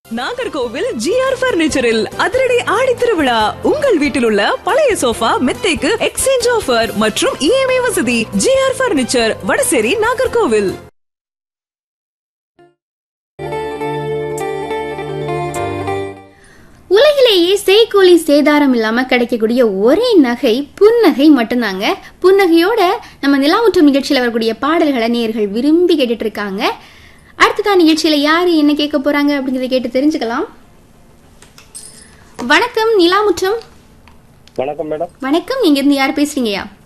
Nagercoil GR பர்னிச்சரில் அதிரடி ஆடி திருவிழா உங்கள் வீட்டில் உள்ள பழைய சோஃபா மெத்தைக்கு எக்ஸ்சேஞ்ச் ஆஃபர் மற்றும் இஎம்ஐ வசதி ஜிஆர் பர்னிச்சர் வடசேரி நாகர்கோவில் உலகிலேயே செய்கூலி சேதாரம் இல்லாம கிடைக்கக்கூடிய ஒரே நகை புன்னகை மட்டும்தாங்க புன்னகையோட நம்ம நிலாமுற்றம் நிகழ்ச்சியில் வரக்கூடிய பாடல்களை நேர்கள் விரும்பி கேட்டுட்டு இருக்காங்க அடுத்ததான் நிகழ்ச்சியில யாரு என்ன கேட்க போறாங்க அப்படிங்கறத கேட்டு தெரிஞ்சுக்கலாம் வணக்கம் நிலாமுற்றம் வணக்கம் மேடம் வணக்கம் நீங்க இருந்து யார் பேசுறீங்கயா